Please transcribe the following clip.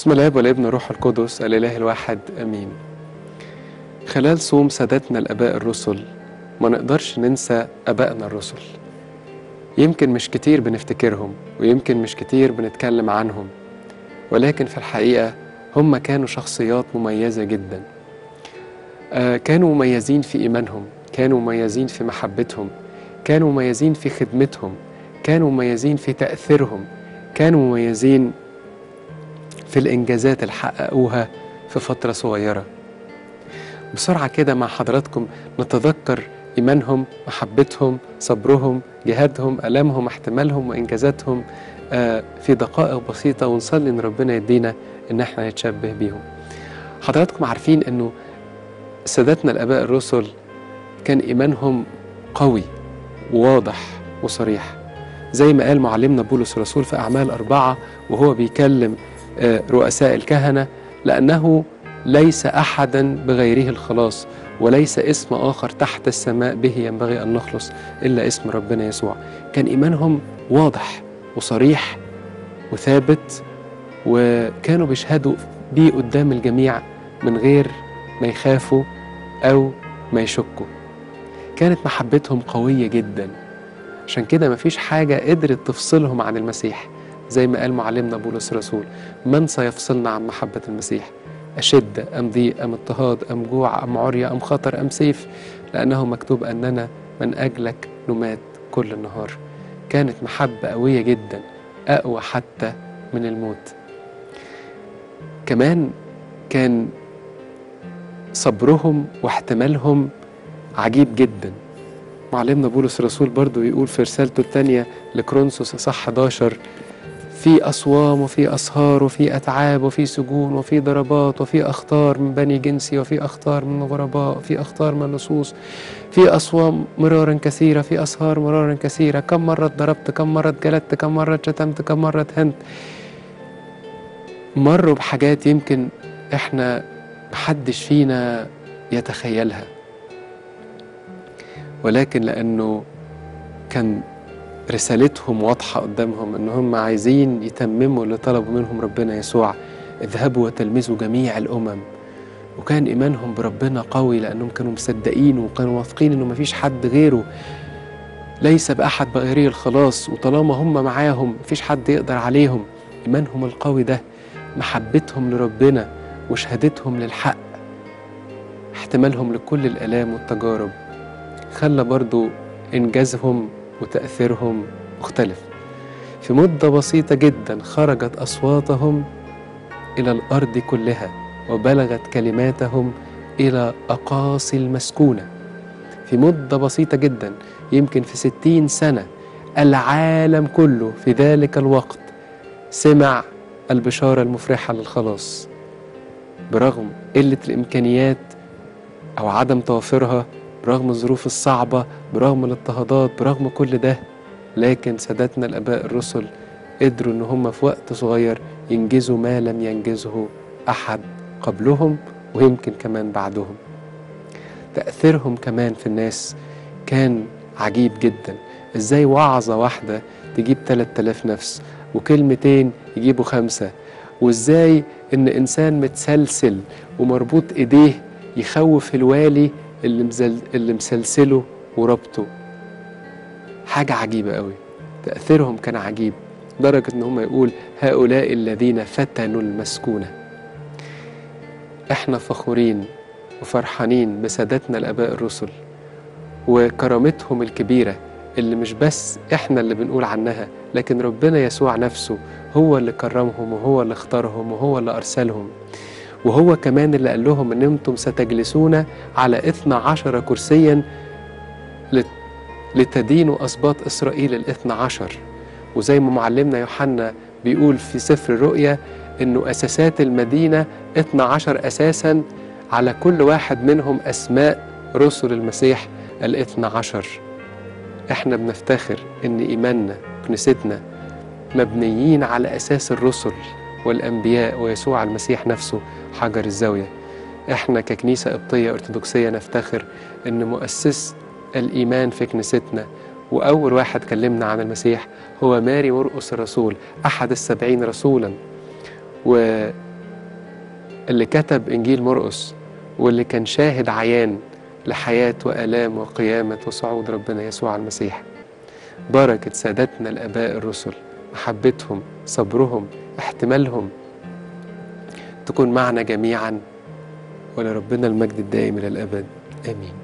بسم الله والابن روح القدس الاله الواحد امين خلال صوم سادتنا الاباء الرسل ما نقدرش ننسى ابائنا الرسل يمكن مش كتير بنفتكرهم ويمكن مش كتير بنتكلم عنهم ولكن في الحقيقه هم كانوا شخصيات مميزه جدا آه كانوا مميزين في ايمانهم كانوا مميزين في محبتهم كانوا مميزين في خدمتهم كانوا مميزين في تاثيرهم كانوا مميزين في الإنجازات اللي حققوها في فترة صغيرة بسرعة كده مع حضراتكم نتذكر إيمانهم محبتهم صبرهم جهادهم ألامهم احتمالهم وإنجازاتهم آه، في دقائق بسيطة ونصلي إن ربنا يدينا إن احنا نتشبه بيهم حضراتكم عارفين إنه سادتنا الآباء الرسل كان إيمانهم قوي وواضح وصريح زي ما قال معلمنا بولس الرسول في أعمال أربعة وهو بيكلم رؤساء الكهنة لأنه ليس أحدا بغيره الخلاص وليس اسم آخر تحت السماء به ينبغي أن نخلص إلا اسم ربنا يسوع كان إيمانهم واضح وصريح وثابت وكانوا بيشهدوا بيه قدام الجميع من غير ما يخافوا أو ما يشكوا كانت محبتهم قوية جدا عشان كده مفيش حاجة قدرت تفصلهم عن المسيح زي ما قال معلمنا بولس الرسول من سيفصلنا عن محبة المسيح أشد أم ضيق أم اضطهاد أم جوع أم عرية أم خطر أم سيف لأنه مكتوب أننا من أجلك نمات كل النهار كانت محبة قوية جدا أقوى حتى من الموت كمان كان صبرهم واحتمالهم عجيب جدا معلمنا بولس الرسول برضو يقول في رسالته الثانية لكرونسوس صح 11 في أصوام وفي أسهار وفي أتعاب وفي سجون وفي ضربات وفي أخطار من بني جنسي وفي أخطار من غرباء في أخطار من لصوص في أصوام مرارا كثيرة في أسهار مرارا كثيرة كم مرة ضربت كم مرة جلدت كم مرة شتمت كم مرة هنت مروا بحاجات يمكن إحنا محدش فينا يتخيلها ولكن لأنه كان رسالتهم واضحة قدامهم إن هم عايزين يتمموا اللي طلبوا منهم ربنا يسوع اذهبوا وتلمذوا جميع الأمم وكان إيمانهم بربنا قوي لأنهم كانوا مصدقين وكانوا واثقين إنه مفيش حد غيره ليس بأحد بغيره الخلاص وطالما هم معاهم مفيش حد يقدر عليهم إيمانهم القوي ده محبتهم لربنا وشهادتهم للحق احتمالهم لكل الآلام والتجارب خلى برضو إنجازهم وتأثيرهم مختلف في مدة بسيطة جدا خرجت أصواتهم إلى الأرض كلها وبلغت كلماتهم إلى أقاصي المسكونة في مدة بسيطة جدا يمكن في ستين سنة العالم كله في ذلك الوقت سمع البشارة المفرحة للخلاص برغم قلة الإمكانيات أو عدم توافرها برغم الظروف الصعبة برغم الاضطهادات برغم كل ده لكن سادتنا الآباء الرسل قدروا إن هم في وقت صغير ينجزوا ما لم ينجزه أحد قبلهم ويمكن كمان بعدهم تأثيرهم كمان في الناس كان عجيب جدا إزاي وعظة واحدة تجيب 3000 نفس وكلمتين يجيبوا خمسة وإزاي إن إنسان متسلسل ومربوط إيديه يخوف الوالي اللي, مزل... اللي مسلسله وربطه حاجة عجيبة قوي تأثيرهم كان عجيب لدرجة إن هم يقول هؤلاء الذين فتنوا المسكونة إحنا فخورين وفرحانين بسادتنا الآباء الرسل وكرامتهم الكبيرة اللي مش بس إحنا اللي بنقول عنها لكن ربنا يسوع نفسه هو اللي كرمهم وهو اللي اختارهم وهو اللي أرسلهم وهو كمان اللي قال لهم ان انتم ستجلسون على اثنى عشر كرسيا لتدينوا اسباط اسرائيل الاثنى عشر وزي ما معلمنا يوحنا بيقول في سفر الرؤيا انه اساسات المدينه اثنى عشر اساسا على كل واحد منهم اسماء رسل المسيح الاثنى عشر احنا بنفتخر ان ايماننا كنيستنا مبنيين على اساس الرسل والأنبياء ويسوع المسيح نفسه حجر الزاوية إحنا ككنيسة قبطية أرثوذكسية نفتخر إن مؤسس الإيمان في كنيستنا وأول واحد كلمنا عن المسيح هو ماري مرقس الرسول أحد السبعين رسولا اللي كتب إنجيل مرقس واللي كان شاهد عيان لحياة وآلام وقيامة وصعود ربنا يسوع المسيح بركة سادتنا الآباء الرسل محبتهم صبرهم احتمالهم تكون معنا جميعا ولربنا المجد الدائم إلى الأبد آمين